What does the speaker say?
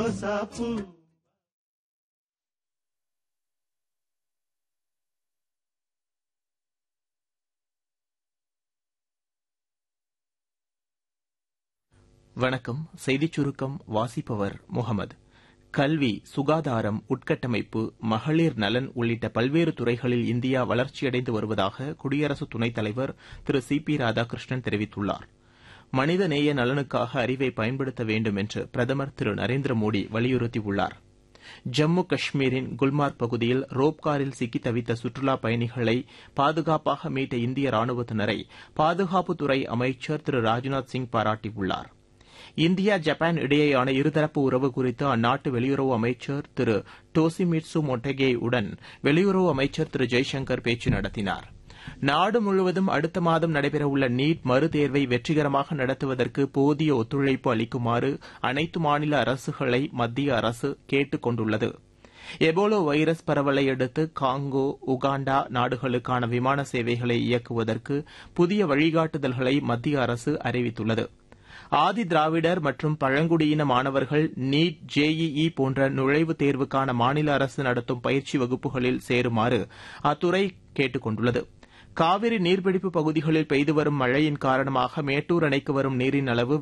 ரோசாப்பூ வணக்கம் செய்திச் சுருக்கம் வாசிப்பவர் முகமது கல்வி சுகாதாரம் உட்கட்டமைப்பு மகளிர் நலன் உள்ளிட்ட பல்வேறு துறைகளில் இந்தியா வளர்ச்சியடைந்து வருவதாக குடியரசு துணைத் தலைவர் திரு சி பி ராதாகிருஷ்ணன் தெரிவித்துள்ளார் மனிதநேய நலனுக்காக அறிவை பயன்படுத்த வேண்டும் என்று பிரதமர் திரு நரேந்திர மோடி வலியுறுத்தியுள்ளார் ஜம்மு காஷ்மீரின் குல்மார்க் பகுதியில் ரோப் காரில் சிக்கி தவித்த சுற்றுலாப் பயணிகளை பாதுகாப்பாக மீட்ட இந்திய ராணுவத்தினரை பாதுகாப்புத்துறை அமைச்சர் திரு ராஜ்நாத் சிங் பாராட்டியுள்ளார் இந்தியா ஜப்பான் இடையேயான இருதரப்பு உறவு குறித்து அந்நாட்டு வெளியுறவு அமைச்சர் திரு டோசிமிட்சு மொட்டேகே உடன் வெளியுறவு அமைச்சர் திரு ஜெய்சங்கர் பேச்சு நடத்தினார் நாடு முழுவதும் அடுத்த மாதம் நடைபெறவுள்ள நீட் மறுதேர்வை வெற்றிகரமாக நடத்துவதற்கு போதிய ஒத்துழைப்பு அளிக்குமாறு அனைத்து மாநில அரசுகளை மத்திய அரசு கேட்டுக் கொண்டுள்ளது எபோலா வைரஸ் பரவலை அடுத்து காங்கோ உகாண்டா நாடுகளுக்கான விமான சேவைகளை இயக்குவதற்கு புதிய வழிகாட்டுதல்களை மத்திய அரசு அறிவித்துள்ளது ஆதி திராவிடர் மற்றும் பழங்குடியின மாணவர்கள் நீட் ஜேஇஇ போன்ற நுழைவுத் தேர்வுக்கான மாநில அரசு நடத்தும் பயிற்சி வகுப்புகளில் சேருமாறு அத்துறை கேட்டுக் கொண்டுள்ளது காவிரி நீர்பிடிப்பு பகுதிகளில் பெய்து வரும் மழையின் காரணமாக மேட்டூர் அணைக்கு வரும் நீரின் அளவு